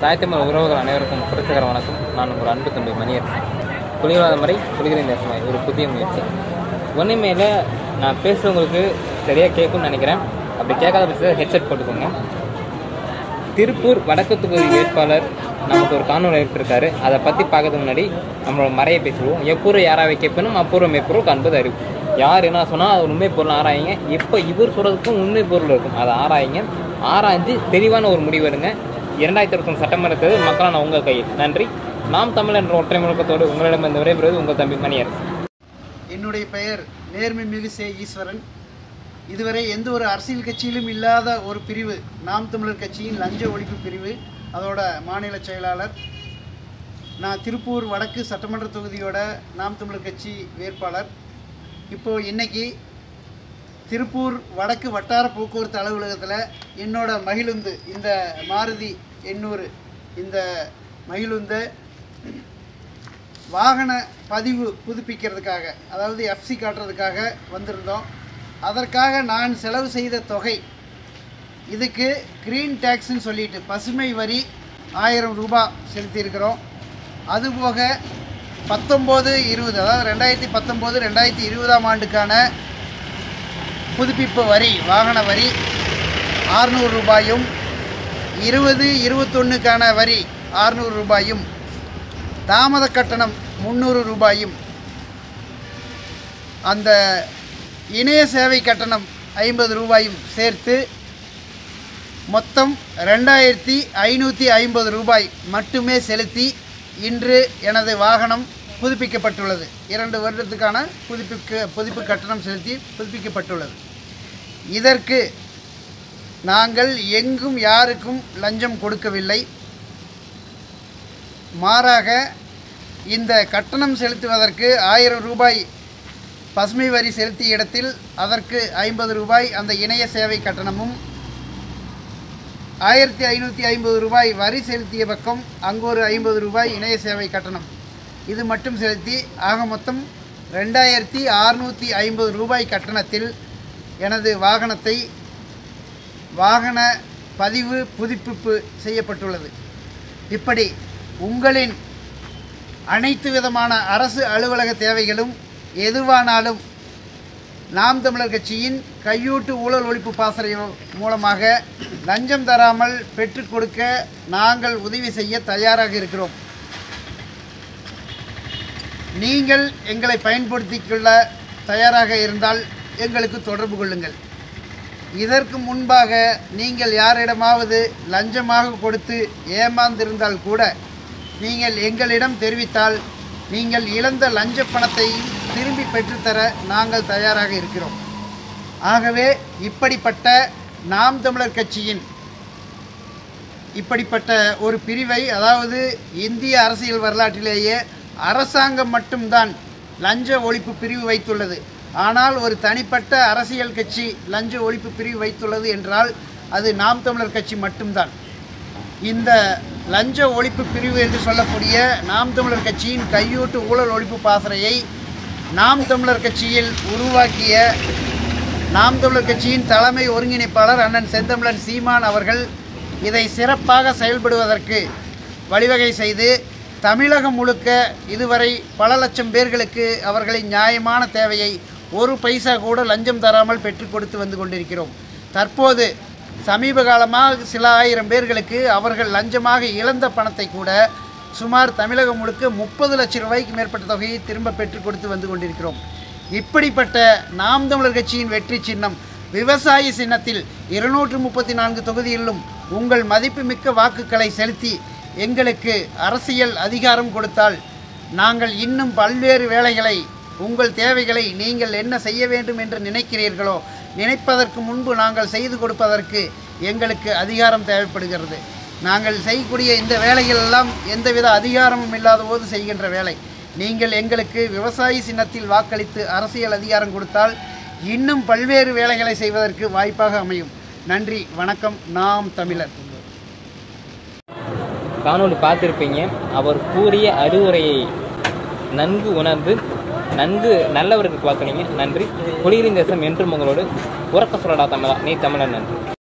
தாய்த்தமிழ் உறவுகள் அனைவருக்கும் புரட்சிகர வணக்கம் நான் உங்கள் அன்பு தம்பி மணியரசன் புலிகளாத முறை புலிகளின் தேசமாய் ஒரு புதிய முயற்சி ஒன்றுமேல நான் பேசுறவங்களுக்கு சரியாக கேட்கும்னு நினைக்கிறேன் அப்படி கேட்காத பட்சத்தில் ஹெட்செட் போட்டுக்கோங்க திருப்பூர் வடக்கு தொகுதி வேட்பாளர் நமக்கு ஒரு காணொலி ஏற்றிருக்காரு அதை பற்றி பார்க்கறதுக்கு முன்னாடி நம்மளோட மறையை பேசுவோம் எப்பூர்வம் யாராவை கேட்பனும் அப்பூர்வம் எப்பூர்வம் காண்பது அறிவு யார் என்ன சொன்னால் அது உண்மை பொருள் ஆராயுங்க இப்போ இவர் சொல்கிறதுக்கும் உண்மை பொருள் இருக்கும் அதை ஆராயுங்க ஆராய்ஞ்சு தெளிவான ஒரு முடிவு எடுங்க இரண்டாயிரத்தி இருபத்தி சட்டமன்ற தேர்தல் மக்களான உங்கள் கையில் நன்றி நாம் தமிழ் என்ற ஒற்றை முழக்கத்தோடு உங்களிடம் இந்த விடைபெறுவது உங்கள் தம்பி மணியரசு என்னுடைய பெயர் நேர்மை மிகு சே ஈஸ்வரன் இதுவரை எந்த ஒரு அரசியல் கட்சியிலும் இல்லாத ஒரு பிரிவு நாம் தமிழர் கட்சியின் லஞ்ச ஒழிப்பு பிரிவு அதோட மாநில செயலாளர் நான் திருப்பூர் வடக்கு சட்டமன்ற தொகுதியோட நாம் தமிழர் கட்சி வேட்பாளர் இப்போது இன்னைக்கு திருப்பூர் வடக்கு வட்டார போக்குவரத்து அலுவலகத்தில் என்னோட மகிழுந்து இந்த மாருதி எண்ணூறு இந்த மகிழுந்தை வாகன பதிவு புதுப்பிக்கிறதுக்காக அதாவது எஃப்சி காட்டுறதுக்காக வந்திருந்தோம் அதற்காக நான் செலவு செய்த தொகை இதுக்கு க்ரீன் டேக்ஸ்ன்னு சொல்லிட்டு பசுமை வரி ஆயிரம் ரூபாய் செலுத்தியிருக்கிறோம் அதுபோக பத்தொம்போது இருபது அதாவது ரெண்டாயிரத்தி பத்தொம்போது ரெண்டாயிரத்தி இருபதாம் ஆண்டுக்கான புதுப்பிப்பு வரி வாகன வரி ஆறுநூறு ரூபாயும் இருபது இருபத்தொன்னுக்கான வரி ஆறுநூறு ரூபாயும் தாமத கட்டணம் முந்நூறு ரூபாயும் அந்த இணைய சேவை கட்டணம் ஐம்பது ரூபாயும் சேர்த்து மொத்தம் ரெண்டாயிரத்தி ஐநூற்றி ஐம்பது ரூபாய் மட்டுமே செலுத்தி இன்று எனது வாகனம் புதுப்பிக்கப்பட்டுள்ளது இரண்டு வருடத்துக்கான புதுப்பிக்க புதுப்பு கட்டணம் செலுத்தி புதுப்பிக்கப்பட்டுள்ளது இதற்கு நாங்கள் எங்கும் யாருக்கும் லஞ்சம் கொடுக்கவில்லை மாறாக இந்த கட்டணம் செலுத்துவதற்கு ஆயிரம் ரூபாய் பசுமை வரி செலுத்திய இடத்தில் அதற்கு ஐம்பது ரூபாய் அந்த இணைய சேவை கட்டணமும் ஆயிரத்தி ஐநூற்றி ஐம்பது ரூபாய் வரி செலுத்திய பக்கம் அங்கு ஒரு ஐம்பது ரூபாய் இணைய சேவை கட்டணம் இது மட்டும் செலுத்தி ஆக மொத்தம் ரெண்டாயிரத்தி அறுநூற்றி ஐம்பது ரூபாய் கட்டணத்தில் எனது வாகனத்தை வாகன பதிவு புதுப்பிப்பு செய்யப்பட்டுள்ளது இப்படி உங்களின் அனைத்து விதமான அரசு அலுவலக தேவைகளும் எதுவானாலும் நாம் தமிழர் கட்சியின் கையூட்டு ஊழல் ஒழிப்பு பாசறை மூலமாக லஞ்சம் தராமல் பெற்றுக் கொடுக்க நாங்கள் உதவி செய்ய தயாராக இருக்கிறோம் நீங்கள் எங்களை பயன்படுத்திக் கொள்ள தயாராக இருந்தால் எங்களுக்கு தொடர்பு கொள்ளுங்கள் இதற்கு முன்பாக நீங்கள் யாரிடமாவது லஞ்சமாக கொடுத்து ஏமாந்திருந்தால் கூட நீங்கள் எங்களிடம் தெரிவித்தால் நீங்கள் இழந்த லஞ்ச பணத்தை திரும்பி பெற்றுத்தர நாங்கள் தயாராக இருக்கிறோம் ஆகவே இப்படிப்பட்ட நாம் தமிழர் கட்சியின் இப்படிப்பட்ட ஒரு பிரிவை அதாவது இந்திய அரசியல் வரலாற்றிலேயே அரசாங்கம் மட்டும்தான் லஞ்ச ஒழிப்பு பிரிவு வைத்துள்ளது ஆனால் ஒரு தனிப்பட்ட அரசியல் கட்சி லஞ்ச ஒழிப்பு பிரிவு வைத்துள்ளது என்றால் அது நாம் தமிழர் கட்சி மட்டும்தான் இந்த லஞ்ச ஒழிப்பு பிரிவு என்று சொல்லக்கூடிய நாம் தமிழர் கட்சியின் கையூட்டு ஊழல் ஒழிப்பு பாசறையை நாம் தமிழர் கட்சியில் உருவாக்கிய நாம் தமிழர் கட்சியின் தலைமை ஒருங்கிணைப்பாளர் அண்ணன் செந்தமிழன் சீமான் அவர்கள் இதை சிறப்பாக செயல்படுவதற்கு வழிவகை செய்து தமிழகம் முழுக்க இதுவரை பல லட்சம் பேர்களுக்கு அவர்களின் நியாயமான தேவையை ஒரு பைசா கூட லஞ்சம் தராமல் பெற்றுக் கொடுத்து வந்து கொண்டிருக்கிறோம் தற்போது சமீப காலமாக சில ஆயிரம் பேர்களுக்கு அவர்கள் லஞ்சமாக இழந்த பணத்தை கூட சுமார் தமிழகம் முழுக்க முப்பது லட்சம் ரூபாய்க்கு மேற்பட்ட தொகையை திரும்ப பெற்றுக் கொடுத்து வந்து கொண்டிருக்கிறோம் இப்படிப்பட்ட நாம் தமிழர் கட்சியின் வெற்றி சின்னம் விவசாய சின்னத்தில் இருநூற்று முப்பத்தி நான்கு தொகுதிகளிலும் உங்கள் மதிப்புமிக்க வாக்குகளை செலுத்தி எங்களுக்கு அரசியல் அதிகாரம் கொடுத்தால் நாங்கள் இன்னும் பல்வேறு வேலைகளை உங்கள் தேவைகளை நீங்கள் என்ன செய்ய வேண்டும் என்று நினைக்கிறீர்களோ நினைப்பதற்கு முன்பு நாங்கள் செய்து கொடுப்பதற்கு எங்களுக்கு அதிகாரம் தேவைப்படுகிறது நாங்கள் செய்யக்கூடிய இந்த வேலைகள் எல்லாம் எந்தவித அதிகாரமும் இல்லாத போது செய்கின்ற வேலை நீங்கள் எங்களுக்கு விவசாய சின்னத்தில் வாக்களித்து அரசியல் அதிகாரம் கொடுத்தால் இன்னும் பல்வேறு வேலைகளை செய்வதற்கு வாய்ப்பாக அமையும் நன்றி வணக்கம் நாம் தமிழர் காணொளி பார்த்துருப்பீங்க அவர் கூறிய அறிவுரையை நன்கு உணர்ந்து நன்கு நல்லவருக்கு வாக்களிங்க நன்றி புலிகளின் தேசம் என்றும் உங்களோடு உறக்க சொல்லடா தமிழா நீ தமிழன் நன்றி